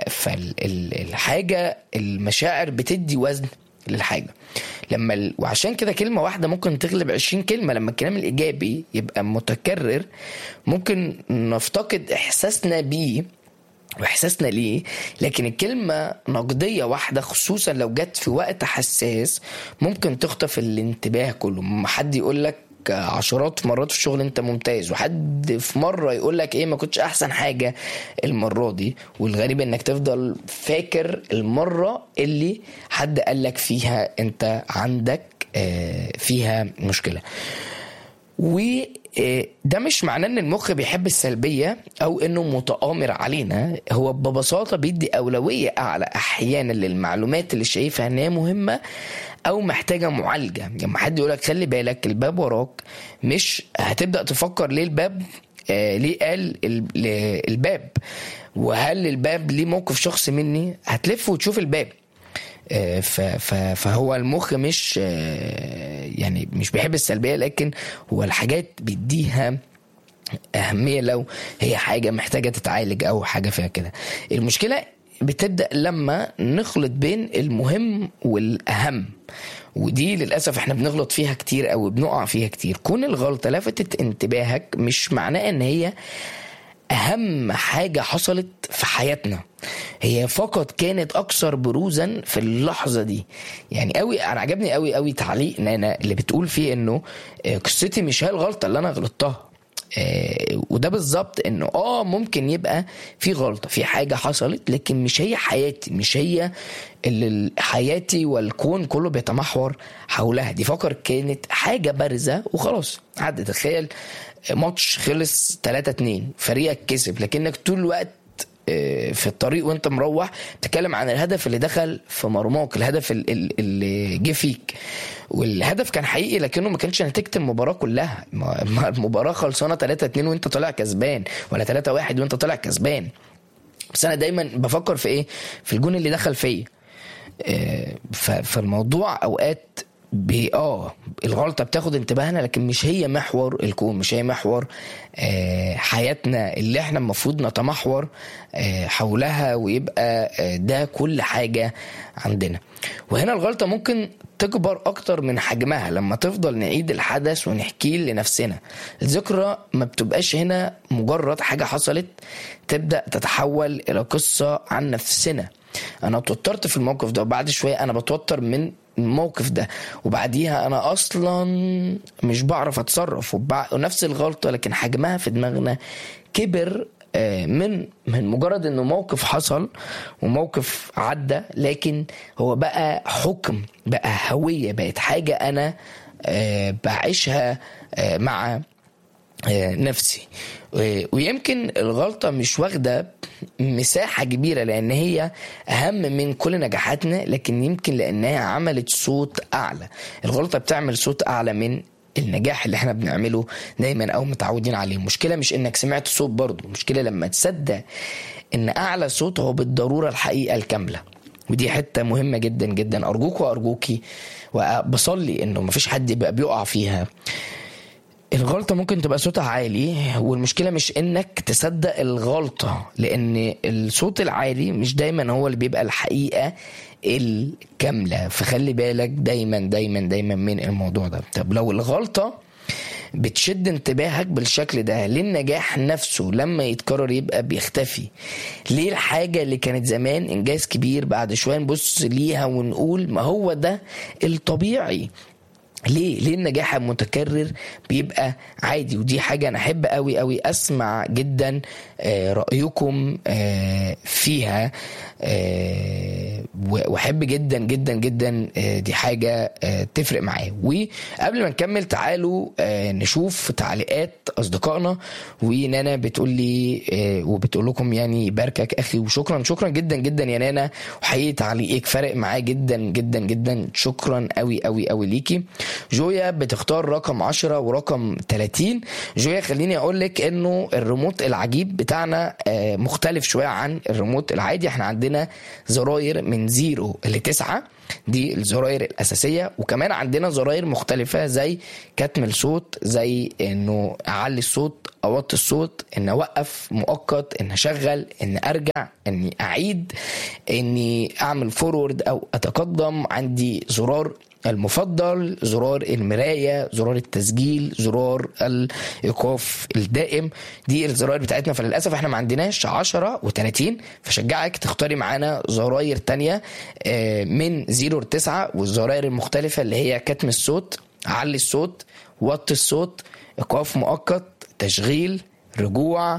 فالحاجه المشاعر بتدي وزن للحاجه لما ال... وعشان كده كلمه واحده ممكن تغلب 20 كلمه لما الكلام الايجابي يبقى متكرر ممكن نفتقد احساسنا بيه واحساسنا ليه لكن الكلمه نقديه واحده خصوصا لو جت في وقت حساس ممكن تخطف الانتباه كله ما حد يقول لك عشرات مرات في الشغل انت ممتاز وحد في مره يقول لك ايه ما كنتش احسن حاجه المره دي والغريب انك تفضل فاكر المره اللي حد قال لك فيها انت عندك آه، فيها مشكله وده مش معناه ان المخ بيحب السلبيه او انه متآمر علينا هو ببساطه بيدي اولويه اعلى احيانا للمعلومات اللي شايفها ان هي مهمه او محتاجه معالجه لما حد يقول لك خلي بالك الباب وراك مش هتبدا تفكر ليه الباب آه ليه قال ال- الباب وهل الباب ليه موقف شخصي مني هتلف وتشوف الباب آه، ف- ف- فهو المخ مش آه، يعني مش بيحب السلبيه لكن هو الحاجات بيديها أهمية لو هي حاجة محتاجة تتعالج أو حاجة فيها كده المشكلة بتبدأ لما نخلط بين المهم والأهم ودي للأسف احنا بنغلط فيها كتير أو بنقع فيها كتير كون الغلطة لفتت انتباهك مش معناه ان هي اهم حاجه حصلت في حياتنا هي فقط كانت اكثر بروزا في اللحظه دي يعني قوي انا عجبني قوي قوي تعليق نانا اللي بتقول فيه انه آه، قصتي مش هي الغلطه اللي انا غلطتها آه، وده بالظبط انه اه ممكن يبقى في غلطه في حاجه حصلت لكن مش هي حياتي مش هي اللي ال- حياتي والكون كله بيتمحور حولها دي فقط كانت حاجه بارزه وخلاص عدت تخيل ماتش خلص 3 2 فريقك كسب لكنك طول الوقت آه، في الطريق وانت مروح بتتكلم عن الهدف اللي دخل في مرماك الهدف ال- ال- اللي جه فيك والهدف كان حقيقي لكنه ما كانش نتيجه المباراه كلها ما- ما المباراه خلصانه 3 2 وانت طالع كسبان ولا 3 1 وانت طالع كسبان بس انا دايما بفكر في ايه في الجون اللي دخل فيا آه، ف- فالموضوع اوقات بي اه الغلطه بتاخد انتباهنا لكن مش هي محور الكون مش هي محور آه حياتنا اللي احنا المفروض نتمحور آه حولها ويبقى آه ده كل حاجه عندنا وهنا الغلطه ممكن تكبر اكتر من حجمها لما تفضل نعيد الحدث ونحكيه لنفسنا الذكرى ما بتبقاش هنا مجرد حاجه حصلت تبدا تتحول الى قصه عن نفسنا انا اتوترت في الموقف ده وبعد شويه انا بتوتر من الموقف ده وبعديها انا اصلا مش بعرف اتصرف وبع- ونفس الغلطه لكن حجمها في دماغنا كبر آه، من من مجرد انه موقف حصل وموقف عدى لكن هو بقى حكم بقى هويه بقت حاجه انا آه، بعيشها آه، مع آه، نفسي و- ويمكن الغلطة مش واخدة مساحة كبيرة لأن هي أهم من كل نجاحاتنا لكن يمكن لأنها عملت صوت أعلى الغلطة بتعمل صوت أعلى من النجاح اللي احنا بنعمله دايما او متعودين عليه المشكله مش انك سمعت صوت برضه المشكله لما تصدق ان اعلى صوت هو بالضروره الحقيقه الكامله ودي حته مهمه جدا جدا ارجوك وارجوكي وبصلي انه مفيش حد يبقى بيقع فيها الغلطة ممكن تبقى صوتها عالي والمشكلة مش انك تصدق الغلطة لان الصوت العالي مش دايما هو اللي بيبقى الحقيقة الكاملة فخلي بالك دايما دايما دايما من الموضوع ده طب لو الغلطة بتشد انتباهك بالشكل ده ليه النجاح نفسه لما يتكرر يبقى بيختفي ليه الحاجة اللي كانت زمان انجاز كبير بعد شوية نبص ليها ونقول ما هو ده الطبيعي ليه ليه النجاح المتكرر بيبقى عادي ودي حاجه انا احب قوي قوي اسمع جدا آه، رايكم آه، فيها آه، و- واحب جدا جدا جدا آه، دي حاجه آه، تفرق معايا وقبل ما نكمل تعالوا آه، نشوف تعليقات اصدقائنا ونانا بتقول لي آه، وبتقول لكم يعني باركك اخي وشكرا شكرا جدا جدا يا نانا وحقيقي تعليقك فرق معايا جدا جدا جدا شكرا قوي قوي قوي ليكي جويا بتختار رقم 10 ورقم 30 جويا خليني اقول لك انه الريموت العجيب بتاعنا آه، مختلف شويه عن الريموت العادي احنا عندنا زراير من 0 ل 9 دي الزراير الاساسيه وكمان عندنا زراير مختلفه زي كتم الصوت زي انه اعلي الصوت اوطي الصوت ان اوقف مؤقت ان اشغل ان ارجع اني اعيد اني اعمل فورورد او اتقدم عندي زرار المفضل زرار المراية زرار التسجيل زرار الإيقاف الدائم دي الزراير بتاعتنا فللأسف احنا ما عندناش 10 و30 فشجعك تختاري معانا زراير تانية آه، من 0 ل 9 والزراير المختلفة اللي هي كتم الصوت علي الصوت وطي الصوت إيقاف مؤقت تشغيل رجوع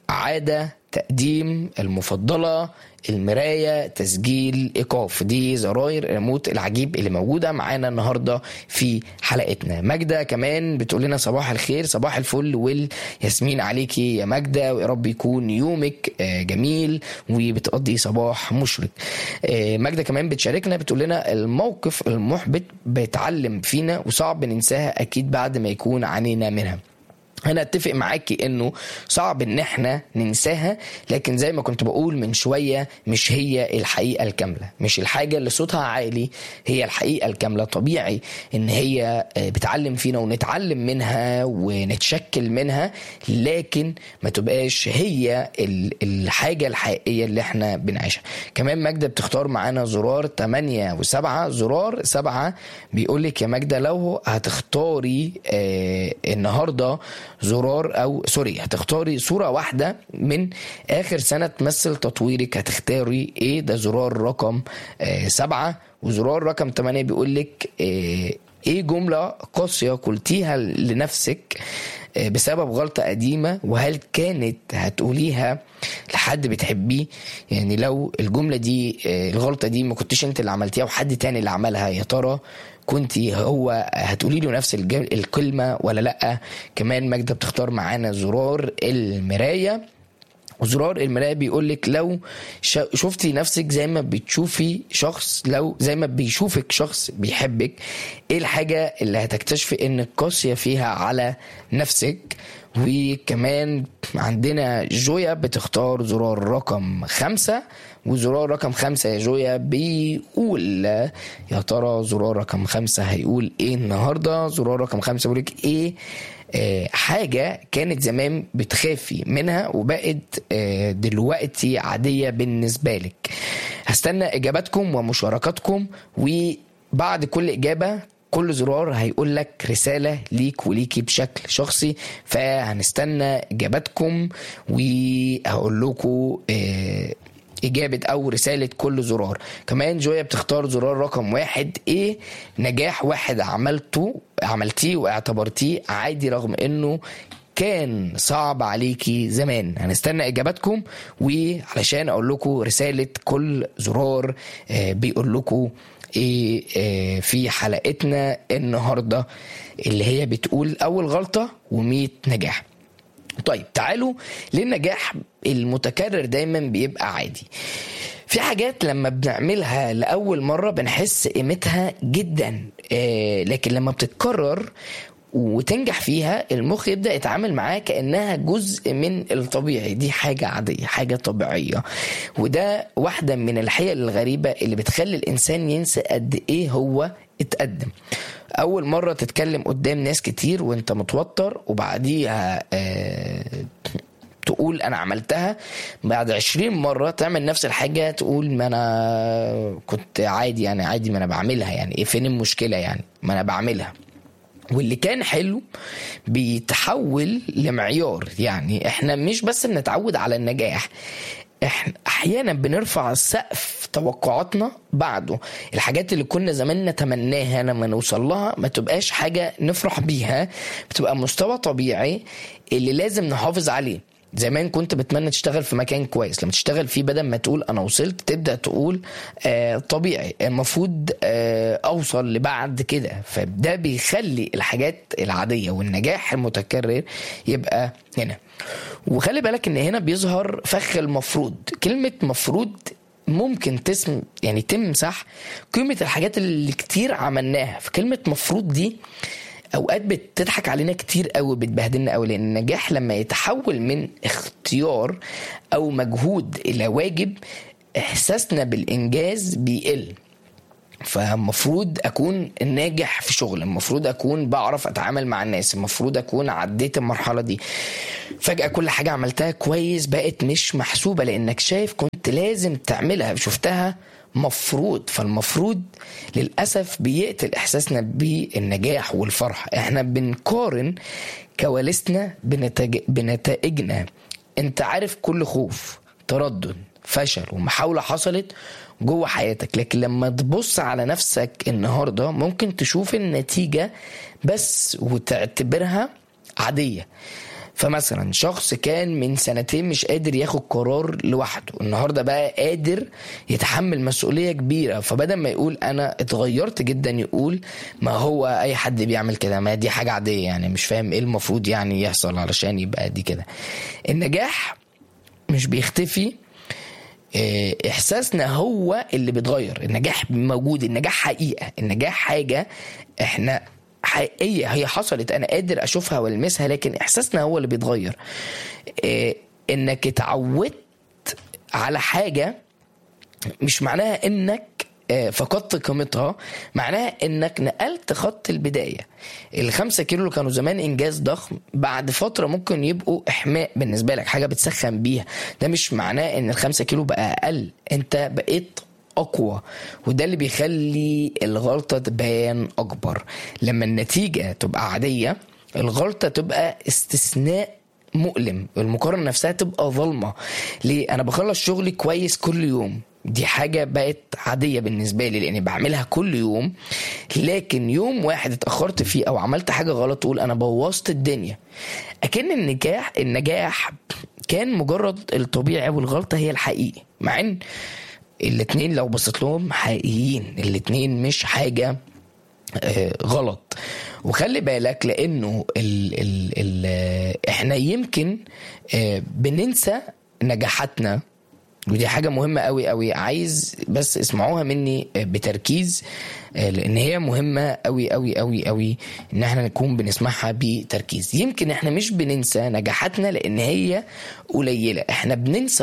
إعادة تقديم المفضلة المراية تسجيل إيقاف دي زراير الريموت العجيب اللي موجودة معانا النهاردة في حلقتنا ماجدة كمان بتقول لنا صباح الخير صباح الفل والياسمين عليكي يا ماجدة ويا رب يكون يومك آه، جميل وبتقضي صباح مشرق آه، ماجدة كمان بتشاركنا بتقول لنا الموقف المحبط بيتعلم فينا وصعب ننساها أكيد بعد ما يكون عنينا منها انا اتفق معاكي انه صعب ان احنا ننساها لكن زي ما كنت بقول من شويه مش هي الحقيقه الكامله مش الحاجه اللي صوتها عالي هي الحقيقه الكامله طبيعي ان هي آه، بتعلم فينا ونتعلم منها ونتشكل منها لكن ما تبقاش هي ال- الحاجه الحقيقيه اللي احنا بنعيشها كمان ماجده بتختار معانا زرار 8 و7 زرار 7 بيقول لك يا ماجده لو هتختاري آه النهارده زرار او سوري هتختاري صوره واحده من اخر سنه تمثل تطويرك هتختاري ايه ده زرار رقم آه سبعة وزرار رقم 8 بيقول لك آه ايه جمله قاسيه قلتيها لنفسك آه، بسبب غلطة قديمة وهل كانت هتقوليها لحد بتحبيه يعني لو الجملة دي آه، الغلطة دي ما كنتش انت اللي عملتيها وحد تاني اللي عملها يا ترى كنت هو هتقولي له نفس الج- الكلمة ولا لأ كمان ماجدة بتختار معانا زرار المراية وزرار المراية بيقول لك لو ش- شفتي نفسك زي ما بتشوفي شخص لو زي ما بيشوفك شخص بيحبك ايه الحاجة اللي هتكتشفي انك قاسية فيها على نفسك وكمان عندنا جويا بتختار زرار رقم خمسة وزرار رقم خمسة يا جويا بيقول يا ترى زرار رقم خمسة هيقول ايه النهاردة زرار رقم خمسة بيقولك ايه آه، حاجة كانت زمان بتخافي منها وبقت آه، دلوقتي عادية بالنسبة لك هستنى إجاباتكم ومشاركاتكم وبعد كل إجابة كل زرار هيقول لك رسالة ليك وليكي بشكل شخصي فهنستنى إجاباتكم وهقول لكم آه، إجابة أو رسالة كل زرار كمان جويا بتختار زرار رقم واحد إيه نجاح واحد عملته عملتيه واعتبرتيه عادي رغم إنه كان صعب عليكي زمان هنستنى اجاباتكم وعلشان اقول لكم رساله كل زرار آه، بيقول لكم ايه آه، في حلقتنا النهارده اللي هي بتقول اول غلطه و100 نجاح طيب تعالوا للنجاح المتكرر دايما بيبقى عادي في حاجات لما بنعملها لأول مرة بنحس قيمتها جدا آه لكن لما بتتكرر وتنجح فيها المخ يبدأ يتعامل معاها كأنها جزء من الطبيعي دي حاجة عادية حاجة طبيعية وده واحدة من الحيل الغريبة اللي بتخلي الإنسان ينسى قد إيه هو اتقدم اول مره تتكلم قدام ناس كتير وانت متوتر وبعديها آه تقول انا عملتها بعد عشرين مرة تعمل نفس الحاجة تقول ما انا كنت عادي يعني عادي ما انا بعملها يعني ايه فين المشكلة يعني ما انا بعملها واللي كان حلو بيتحول لمعيار يعني احنا مش بس بنتعود على النجاح احنا احيانا بنرفع سقف توقعاتنا بعده الحاجات اللي كنا زمان نتمناها لما نوصل لها ما تبقاش حاجة نفرح بيها بتبقى مستوى طبيعي اللي لازم نحافظ عليه زمان كنت بتمنى تشتغل في مكان كويس لما تشتغل فيه بدل ما تقول انا وصلت تبدا تقول آه طبيعي المفروض آه اوصل لبعد كده فده بيخلي الحاجات العاديه والنجاح المتكرر يبقى هنا وخلي بالك ان هنا بيظهر فخ المفروض كلمه مفروض ممكن تسم يعني تمسح قيمه الحاجات اللي كتير عملناها فكلمه مفروض دي اوقات بتضحك علينا كتير قوي بتبهدلنا قوي لان النجاح لما يتحول من اختيار او مجهود الى واجب احساسنا بالانجاز بيقل فالمفروض اكون ناجح في شغل المفروض اكون بعرف اتعامل مع الناس المفروض اكون عديت المرحله دي فجاه كل حاجه عملتها كويس بقت مش محسوبه لانك شايف كنت لازم تعملها شفتها مفروض فالمفروض للاسف بيقتل احساسنا بالنجاح والفرح احنا بنقارن كواليسنا بنتج... بنتائجنا انت عارف كل خوف تردد فشل ومحاولة حصلت جوه حياتك لكن لما تبص على نفسك النهاردة ممكن تشوف النتيجة بس وتعتبرها عادية فمثلا شخص كان من سنتين مش قادر ياخد قرار لوحده النهارده بقى قادر يتحمل مسؤوليه كبيره فبدل ما يقول انا اتغيرت جدا يقول ما هو اي حد بيعمل كده ما دي حاجه عاديه يعني مش فاهم ايه المفروض يعني يحصل علشان يبقى دي كده النجاح مش بيختفي إيه، احساسنا هو اللي بيتغير النجاح موجود النجاح حقيقه النجاح حاجه احنا حقيقيه هي حصلت انا قادر اشوفها والمسها لكن احساسنا هو اللي بيتغير إيه، انك اتعودت على حاجه مش معناها انك آه، فقدت قيمتها معناها انك نقلت خط البدايه الخمسة كيلو اللي كانوا زمان انجاز ضخم بعد فتره ممكن يبقوا احماء بالنسبه لك حاجه بتسخن بيها ده مش معناه ان الخمسة كيلو بقى اقل انت بقيت اقوى وده اللي بيخلي الغلطه تبان اكبر لما النتيجه تبقى عاديه الغلطه تبقى استثناء مؤلم المقارنه نفسها تبقى ظلمه ليه انا بخلص شغلي كويس كل يوم دي حاجة بقت عادية بالنسبة لي لأني بعملها كل يوم لكن يوم واحد اتأخرت فيه أو عملت حاجة غلط تقول أنا بوظت الدنيا أكن النجاح النجاح كان مجرد الطبيعي والغلطة هي الحقيقي مع إن الاتنين لو بصيت لهم حقيقيين الاتنين مش حاجة آه، غلط وخلي بالك لانه ال ال ال احنا يمكن آه، بننسى نجاحاتنا ودي حاجة مهمة قوي قوي عايز بس اسمعوها مني بتركيز آه، لان هي مهمة قوي قوي قوي قوي ان احنا نكون بنسمعها بتركيز يمكن احنا مش بننسى نجاحاتنا لان هي قليلة احنا بننسى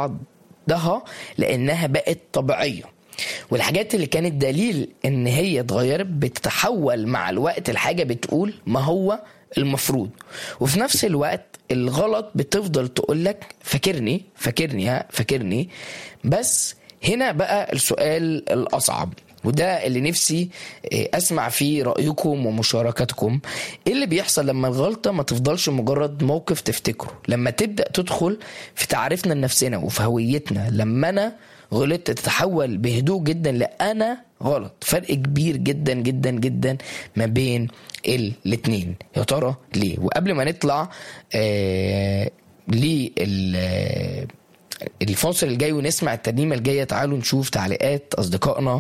بعضها لانها بقت طبيعية والحاجات اللي كانت دليل ان هي اتغيرت بتتحول مع الوقت الحاجة بتقول ما هو المفروض وفي نفس الوقت الغلط بتفضل تقول لك فاكرني فاكرني ها فاكرني بس هنا بقى السؤال الاصعب وده اللي نفسي إيه، اسمع فيه رايكم ومشاركاتكم ايه اللي بيحصل لما الغلطه ما تفضلش مجرد موقف تفتكره لما تبدا تدخل في تعريفنا لنفسنا وفي هويتنا لما انا غلطت تتحول بهدوء جدا لأنا غلط فرق كبير جدا جدا جدا ما بين الاتنين يا ترى ليه وقبل ما نطلع آه لل الفاصل الجاي ونسمع الترنيمة الجاية تعالوا نشوف تعليقات أصدقائنا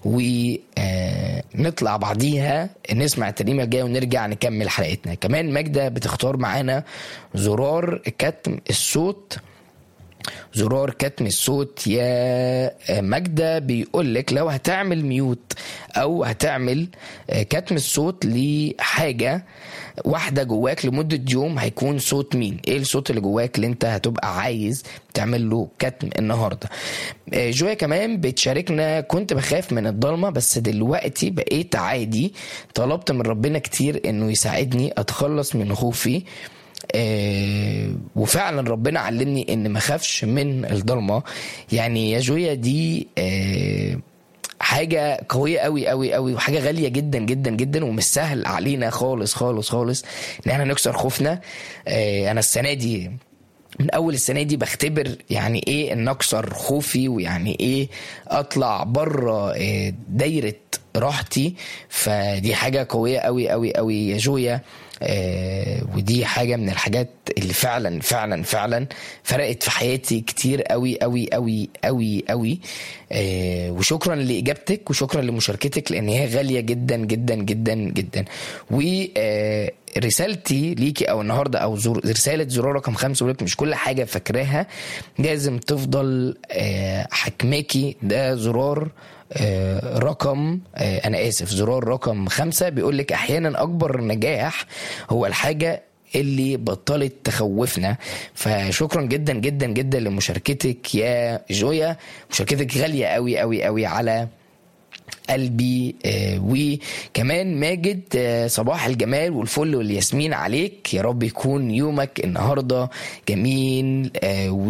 ونطلع بعديها نسمع الترنيمة الجاية ونرجع نكمل حلقتنا كمان ماجدة بتختار معانا زرار كتم الصوت زرار كتم الصوت يا ماجدة بيقول لك لو هتعمل ميوت او هتعمل كتم الصوت لحاجة واحدة جواك لمدة يوم هيكون صوت مين ايه الصوت اللي جواك اللي انت هتبقى عايز تعمل له كتم النهاردة جويا كمان بتشاركنا كنت بخاف من الضلمة بس دلوقتي بقيت عادي طلبت من ربنا كتير انه يساعدني اتخلص من خوفي آه وفعلا ربنا علمني ان ما اخافش من الضلمه يعني يا جويا دي آه حاجه قويه قوي قوي قوي وحاجه غاليه جدا جدا جدا ومش سهل علينا خالص خالص خالص ان احنا نكسر خوفنا آه انا السنه دي من اول السنه دي بختبر يعني ايه ان اكسر خوفي ويعني ايه اطلع بره دايره راحتي فدي حاجه قويه قوي قوي قوي يا جويا آه ودي حاجه من الحاجات اللي فعلا فعلا فعلا فرقت في حياتي كتير قوي قوي قوي قوي قوي آه وشكرا لاجابتك وشكرا لمشاركتك لان هي غاليه جدا جدا جدا جدا و آه رسالتي ليكي او النهارده او زر... رساله زرار رقم خمسه ولك مش كل حاجه فاكراها لازم تفضل آه حكماكي ده زرار آه رقم آه انا اسف زرار رقم خمسة بيقول لك احيانا اكبر نجاح هو الحاجه اللي بطلت تخوفنا فشكرا جدا جدا جدا لمشاركتك يا جويا مشاركتك غاليه قوي قوي قوي على قلبي آه وكمان ماجد آه صباح الجمال والفل والياسمين عليك يا رب يكون يومك النهارده جميل آه و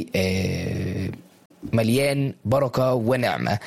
مليان بركه ونعمه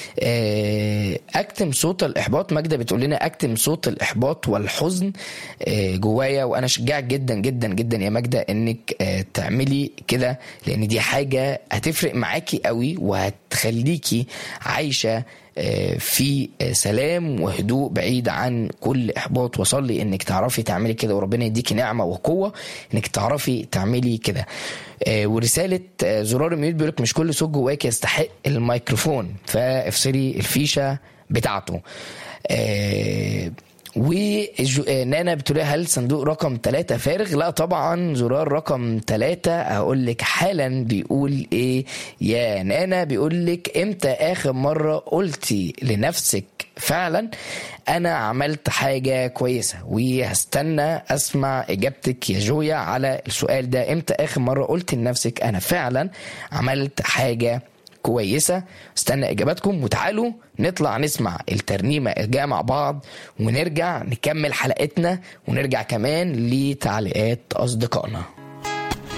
اكتم صوت الاحباط ماجده بتقول لنا اكتم صوت الاحباط والحزن جوايا وانا اشجعك جدا جدا جدا يا ماجده انك تعملي كده لان دي حاجه هتفرق معاكي قوي وهتخليكي عايشه في سلام وهدوء بعيد عن كل احباط وصلي انك تعرفي تعملي كده وربنا يديكي نعمه وقوه انك تعرفي تعملي كده ورساله زرار الميوت بيقولك مش كل صوت جواك يستحق الميكروفون فافصلي الفيشه بتاعته ونانا بتقول هل صندوق رقم ثلاثة فارغ؟ لا طبعا زرار رقم ثلاثة هقول لك حالا بيقول ايه يا نانا بيقول لك امتى اخر مرة قلتي لنفسك فعلا انا عملت حاجة كويسة وهستنى اسمع اجابتك يا جويا على السؤال ده امتى اخر مرة قلت لنفسك انا فعلا عملت حاجة كويسة استنى اجاباتكم وتعالوا نطلع نسمع الترنيمة الجاية مع بعض ونرجع نكمل حلقتنا ونرجع كمان لتعليقات اصدقائنا